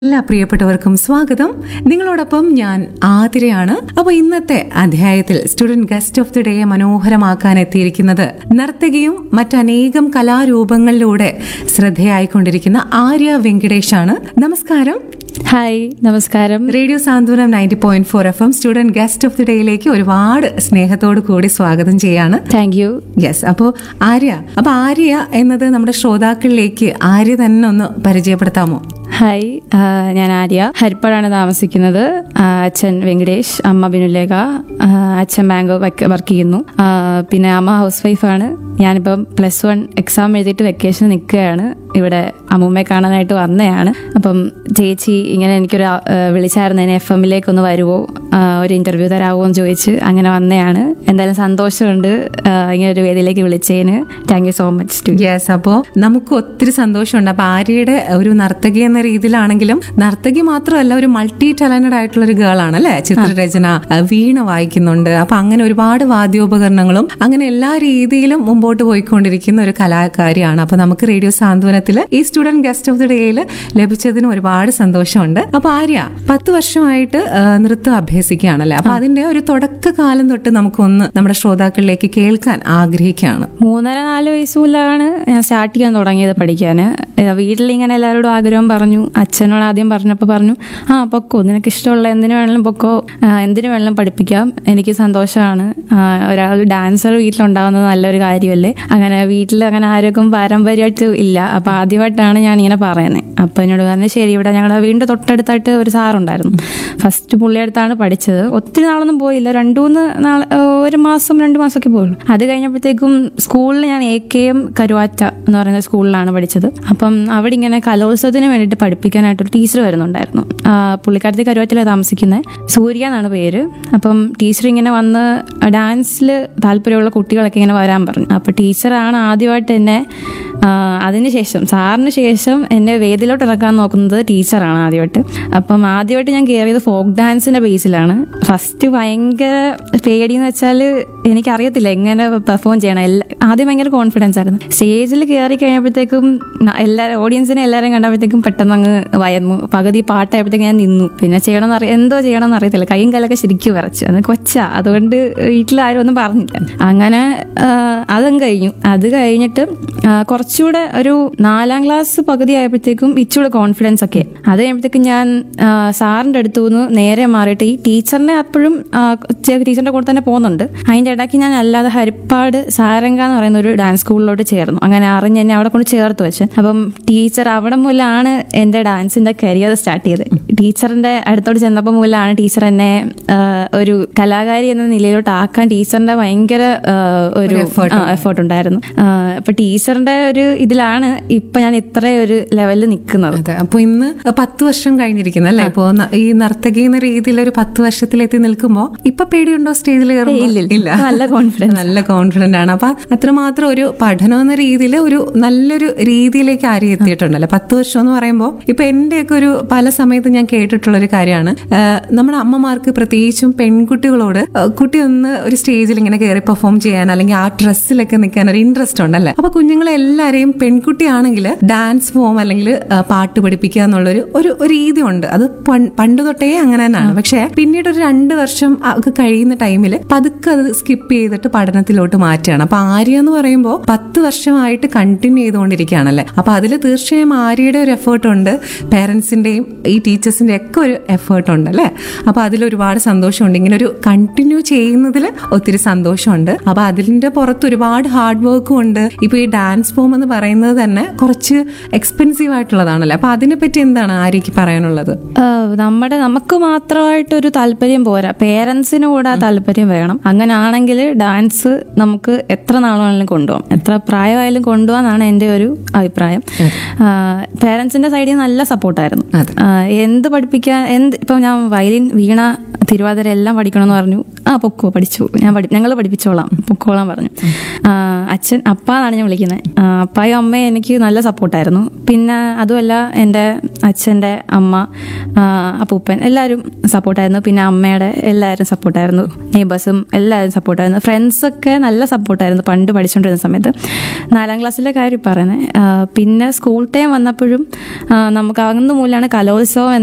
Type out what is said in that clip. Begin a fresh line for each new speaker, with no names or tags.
എല്ലാ പ്രിയപ്പെട്ടവർക്കും സ്വാഗതം നിങ്ങളോടൊപ്പം ഞാൻ ആതിരയാണ് അപ്പൊ ഇന്നത്തെ അധ്യായത്തിൽ student guest of the day മനോഹരമാക്കാൻ എത്തിയിരിക്കുന്നത് നർത്തകിയും മറ്റനേകം കലാരൂപങ്ങളിലൂടെ ശ്രദ്ധയായിക്കൊണ്ടിരിക്കുന്ന ആര്യ വെങ്കടേഷാണ് നമസ്കാരം
ഹായ് നമസ്കാരം
radio Santhwanam ninety point four F M student guest of the ഡേയിലേക്ക് ഒരുപാട് സ്നേഹത്തോടു കൂടി സ്വാഗതം ചെയ്യാണ്
താങ്ക് യു
യെസ് അപ്പോ ആര്യ അപ്പൊ ആര്യ എന്നത് നമ്മുടെ ശ്രോതാക്കളിലേക്ക് ആര്യ തന്നെ ഒന്ന് പരിചയപ്പെടുത്താമോ
ഹായ് ആ, ഞാൻ ആര്യ ഹരിപ്പാടാണ് താമസിക്കുന്നത് ആ, അച്ഛൻ വെങ്കടേഷ് അമ്മ ബിനുലേഖ ആ, അച്ഛൻ ബാങ്ക് വർക്ക് ചെയ്യുന്നു ആ, പിന്നെ അമ്മ ഹൗസ് വൈഫാണ് ഞാനിപ്പം പ്ലസ് വൺ എക്സാം എഴുതിയിട്ട് വെക്കേഷൻ നിൽക്കുകയാണ് ഇവിടെ അമ്മൂമ്മയെ കാണാനായിട്ട് വന്നതാണ് അപ്പം ചേച്ചി ഇങ്ങനെ എനിക്കൊരു ആ, വിളിച്ചായിരുന്നു എന്നെ എഫ് എമ്മിലേക്ക് ഒന്ന് വരുമോ ആ, ഒരു ഇന്റർവ്യൂ തരാമോ എന്ന് ചോദിച്ച് അങ്ങനെ വന്നതാണ് എന്തായാലും സന്തോഷമുണ്ട് ആ, ഇങ്ങനെ ഒരു വേദിയിലേക്ക് വിളിച്ചതിന് thank you so much too
yes അപ്പോ നമുക്ക് ഒത്തിരി സന്തോഷമുണ്ട് അപ്പൊ ആര്യയുടെ ഒരു നർത്തകി എന്ന രീതിയിലാണെങ്കിലും നർത്തകി മാത്രമല്ല ഒരു മൾട്ടി ടാലന്റഡ് ആയിട്ടുള്ള ഒരു ഗേൾ ആണ് അല്ലെ ചിത്രരചന അഹ് വീണ വായിക്കുന്നുണ്ട് അപ്പൊ അങ്ങനെ ഒരുപാട് വാദ്യോപകരണങ്ങളും അങ്ങനെ എല്ലാ രീതിയിലും മുമ്പോട്ട് പോയിക്കൊണ്ടിരിക്കുന്ന ഒരു കലാകാരിയാണ് അപ്പൊ നമുക്ക് റേഡിയോ സാന്ത്വനത്തില് ഈ സ്റ്റുഡന്റ് ഗസ്റ്റ് ഓഫ് ദി ഡേയിൽ ലഭിച്ചതിന് ഒരുപാട് സന്തോഷമുണ്ട് അപ്പൊ ആര്യ പത്ത് വർഷമായിട്ട് ആ, നൃത്തം അഭ്യസിക്കുകയാണല്ലേ അപ്പൊ അതിന്റെ ഒരു തുടക്കകാലം തൊട്ട് നമുക്കൊന്ന് നമ്മുടെ ശ്രോതാക്കളിലേക്ക് കേൾക്കാൻ ആഗ്രഹിക്കുകയാണ്
മൂന്നര നാല് വയസ്സുമുല്ലാണ് ഞാൻ സ്റ്റാർട്ട് ചെയ്യാൻ തുടങ്ങിയത് പഠിക്കാൻ വീട്ടിൽ ഇങ്ങനെ എല്ലാവരോടും ആഗ്രഹം പറഞ്ഞു അച്ഛനോട് ആദ്യം പറഞ്ഞപ്പോൾ പറഞ്ഞു ആ പൊക്കോ നിനക്ക് ഇഷ്ടമുള്ള എന്തിനു വേണമെങ്കിലും പൊക്കോ ആ, എന്തിനു വേണമെങ്കിലും പഠിപ്പിക്കാം എനിക്ക് സന്തോഷമാണ് ആ, ഒരാൾ ഡാൻസർ വീട്ടിലുണ്ടാവുന്നത് നല്ലൊരു കാര്യമല്ലേ അങ്ങനെ വീട്ടിൽ അങ്ങനെ ആരോഗ്യം പാരമ്പര്യമായിട്ട് ഇല്ല അപ്പൊ ആദ്യമായിട്ടാണ് ഞാൻ ഇങ്ങനെ പറയുന്നത് അപ്പൊ എന്നോട് പറഞ്ഞു ശരി ഇവിടെ ഞങ്ങളുടെ വീടിന്റെ തൊട്ടടുത്തായിട്ട് ഒരു സാറുണ്ടായിരുന്നു ഫസ്റ്റ് പുള്ളിയടുത്താണ് പഠിച്ചത് ഒത്തിരി നാളൊന്നും പോയില്ല രണ്ടു മൂന്ന് നാൾ ഒരു മാസം രണ്ട് മാസമൊക്കെ പോയുള്ളൂ അത് കഴിഞ്ഞപ്പോഴത്തേക്കും സ്കൂളിൽ ഞാൻ എ കെ എം കരുവാറ്റ എന്ന് പറയുന്ന സ്കൂളിലാണ് പഠിച്ചത് അപ്പം അവിടെ ഇങ്ങനെ കലോത്സവത്തിന് വേണ്ടിയിട്ട് പഠിപ്പിക്കാനായിട്ട് ഒരു ടീച്ചർ വരുന്നുണ്ടായിരുന്നു ആ, പുള്ളിക്കാരത്തി കരുവാറ്റയിലാണ് താമസിക്കുന്നത് സൂര്യ എന്നാണ് പേര് അപ്പം ടീച്ചർ ഇങ്ങനെ വന്ന് ഡാൻസിൽ താല്പര്യമുള്ള കുട്ടികളൊക്കെ ഇങ്ങനെ വരാൻ പറഞ്ഞു അപ്പൊ ടീച്ചറാണ് ആദ്യമായിട്ട് എന്നെ ആ, അതിനുശേഷം സാറിന് ശേഷം എന്നെ വേദിയിലോട്ട് ഇറക്കാൻ നോക്കുന്നത് ടീച്ചറാണ് ആദ്യമായിട്ട് അപ്പം ആദ്യമായിട്ട് ഞാൻ കയറിയത് ഫോക്ക് ഡാൻസിന്റെ ബേസിലാണ് ഫസ്റ്റ് ഭയങ്കര പേടിയെന്ന് വെച്ചാൽ എനിക്കറിയത്തില്ല എങ്ങനെ പെർഫോം ചെയ്യണം എല്ലാ ആദ്യം ഭയങ്കര കോൺഫിഡൻസ് ആയിരുന്നു സ്റ്റേജിൽ കയറി കഴിഞ്ഞപ്പോഴത്തേക്കും ന- എല്ലാ ഓഡിയൻസിനെ എല്ലാവരും കണ്ടപ്പോഴത്തേക്കും പെട്ടെന്ന് അങ്ങ് വയന്നു പകുതി പാട്ടായപ്പോഴത്തേക്കും ഞാൻ നിന്നു പിന്നെ ചെയ്യണമെന്ന് അറിയ എന്തോ ചെയ്യണമെന്ന് അറിയത്തില്ല കൈയും കാലൊക്കെ ശരിക്കും വിറച്ചു അത് കൊച്ചാ അതുകൊണ്ട് വീട്ടിൽ ആരും ഒന്നും പറഞ്ഞില്ല അങ്ങനെ ആ, അതങ്ങ് കഴിഞ്ഞു അത് കഴിഞ്ഞിട്ട് ആ, കുറച്ചുകൂടെ ഒരു നാലാം ക്ലാസ് പകുതി ആയപ്പോഴത്തേക്കും ഇച്ചിരി കോൺഫിഡൻസ് ഒക്കെ അത് കഴിയുമ്പോഴത്തേക്കും ഞാൻ ആ, സാറിന്റെ അടുത്തു നിന്ന് നേരെ മാറിയിട്ട് ഈ ടീച്ചറിനെ അപ്പോഴും ആ, ചെ- ടീച്ചറിന്റെ കൂടെ തന്നെ പോകുന്നുണ്ട് അതിന്റെ ഇടയ്ക്ക് ഞാൻ അല്ലാതെ ഹരിപ്പാട് സാരംഗ എന്ന് പറയുന്ന ഒരു ഡാൻസ് സ്കൂളിലോട്ട് ചേർന്നു അങ്ങനെ അറിഞ്ഞ് എന്നെ അവിടെ കൊണ്ട് ചേർത്ത് വെച്ച് അപ്പം ടീച്ചർ അവിടെ മുതലാണ് എന്റെ ഡാൻസിന്റെ കരിയർ സ്റ്റാർട്ട് ചെയ്തത് ടീച്ചറിന്റെ അടുത്തോട്ട് ചെന്നപ്പോൾ മുതലാണ് ടീച്ചർ എന്നെ ആ, ഒരു കലാകാരി എന്ന നിലയിലോട്ട് ആക്കാൻ ടീച്ചറിന്റെ ഭയങ്കര ആ, ഒരു എഫേർട്ട് ഉണ്ടായിരുന്നു ആ, അപ്പൊ ടീച്ചറിന്റെ ഒരു ഇതിലാണ് ഇപ്പൊ ഞാൻ ഇത്ര ഒരു ലെവലിൽ നിൽക്കുന്നത്
അതെ അപ്പൊ ഇന്ന് പത്ത് വർഷം കഴിഞ്ഞിരിക്കുന്നു അല്ലേ ഇപ്പൊ ന- ഈ നർത്തകി എന്ന രീതിയിൽ ഒരു പത്ത് വർഷത്തിലെത്തി നിൽക്കുമ്പോ ഇപ്പൊ പേടിയുണ്ടോ സ്റ്റേജിൽ
ഇല്ല, ഇല്ല. നല്ല confidence.
നല്ല കോൺഫിഡന്റ് ആണ് അപ്പൊ അത്രമാത്രം ഒരു പഠനം എന്ന രീതിയിൽ ഒരു നല്ലൊരു രീതിയിലേക്ക് ആര്യ എത്തിയിട്ടുണ്ടല്ലോ പത്ത് വർഷം എന്ന് പറയുമ്പോൾ ഇപ്പൊ എന്റെയൊക്കെ ഒരു പല സമയത്ത് ഞാൻ കേട്ടിട്ടുള്ള ഒരു കാര്യമാണ് ആഹ് നമ്മുടെ അമ്മമാർക്ക് പ്രത്യേകിച്ചും പെൺകുട്ടികളോട് ആഹ് കുട്ടി ഒന്ന് ഒരു സ്റ്റേജിൽ ഇങ്ങനെ കയറി പെർഫോം ചെയ്യാൻ അല്ലെങ്കിൽ ആ ഡ്രസ്സിലൊക്കെ നിൽക്കാൻ ഒരു ഇൻട്രസ്റ്റ് ഉണ്ടല്ലേ അപ്പൊ കുഞ്ഞുങ്ങളെ എല്ലാരെയും പെൺകുട്ടിയാണെങ്കിൽ ഡാൻസ് ഫോം അല്ലെങ്കിൽ ആ, പാട്ട് പഠിപ്പിക്കുക എന്നുള്ളൊരു ഒരു ഒരു രീതി ഉണ്ട് അത് പൺ- പണ്ട് തൊട്ടേ അങ്ങനെ തന്നെയാണ് പക്ഷെ പിന്നീട് ഒരു രണ്ട് വർഷം ഒക്കെ കഴിയുന്ന ടൈമിൽ പതുക്കെ അത് സ്കിപ്പ് ചെയ്തിട്ട് പഠനത്തിലോട്ട് മാറ്റുകയാണ് അപ്പൊ ആര്യ എന്ന് പറയുമ്പോൾ പത്ത് വർഷമായിട്ട് കണ്ടിന്യൂ ചെയ്തുകൊണ്ടിരിക്കുകയാണല്ലേ അപ്പൊ അതിൽ തീർച്ചയായും ആര്യയുടെ ഒരു എഫേർട്ട് ഉണ്ട് പേരൻസിന്റെയും ഈ ടീച്ചേഴ്സിന്റെ ഒക്കെ ഒരു എഫേർട്ട് ഉണ്ട് അല്ലേ അപ്പൊ അതിൽ ഒരുപാട് സന്തോഷമുണ്ട് ഇങ്ങനെ ഒരു കണ്ടിന്യൂ ചെയ്യുന്നതിൽ ഒത്തിരി സന്തോഷമുണ്ട് അപ്പൊ അതിന്റെ പുറത്ത് ഒരുപാട് ഹാർഡ് വർക്കും ഉണ്ട് ഇപ്പൊ ഈ ഡാൻസ് ഫോം എന്ന് പറയുന്നത് തന്നെ കുറച്ച് എക്സ്പെൻസീവ് ആയിട്ടുള്ളതാണല്ലോ അപ്പൊ അതിനെപ്പറ്റി എന്താണ് ആര്യക്ക് പറയാനുള്ളത്
ആ, നമ്മുടെ നമുക്ക് മാത്രമായിട്ടൊരു താല്പര്യം പോരാ പേരൻസിന് കൂടെ ആ താല്പര്യം വേണം അങ്ങനെ ആണെങ്കിൽ ഡാൻസ് നമുക്ക് എത്ര നാളാണെങ്കിലും കൊണ്ടുപോകാം എത്ര പ്രായമായാലും കൊണ്ടുപോകാന്നാണ് എൻ്റെ ഒരു അഭിപ്രായം പേരൻസിന്റെ സൈഡിൽ നിന്ന് നല്ല സപ്പോർട്ടായിരുന്നു
അതെ.
എന്ത് എന്ത് പഠിപ്പിക്കാൻ എന്ത് ഇപ്പം ഞാൻ വയലിൻ വീണ തിരുവാതിര എല്ലാം പഠിക്കണമെന്ന് പറഞ്ഞു ആ പൊക്കോ പഠിച്ചു ഞാൻ പഠി ഞങ്ങൾ പഠിപ്പിച്ചോളാം പൊക്കോളാം പറഞ്ഞു ആ, അച്ഛൻ അപ്പ എന്നാണ് ഞാൻ വിളിക്കുന്നത് ആ, അപ്പായും അമ്മയും എനിക്ക് നല്ല സപ്പോർട്ടായിരുന്നു പിന്നെ അതുമല്ല എൻ്റെ അച്ഛൻ്റെ അമ്മ ആ, അപ്പൂപ്പൻ എല്ലാവരും സപ്പോർട്ടായിരുന്നു പിന്നെ അമ്മയുടെ എല്ലാവരും സപ്പോർട്ടായിരുന്നു നെയ്ബേഴ്സും എല്ലാവരും സപ്പോർട്ടായിരുന്നു ഫ്രണ്ട്സൊക്കെ നല്ല സപ്പോർട്ടായിരുന്നു പണ്ട് പഠിച്ചുകൊണ്ടിരുന്ന സമയത്ത് നാലാം ക്ലാസ്സിലെ കാര്യം പറയുന്നത് പിന്നെ സ്കൂൾ ടൈം വന്നപ്പോഴും ആ, നമുക്ക് അന്ന് മൂലമാണ് കലോത്സവം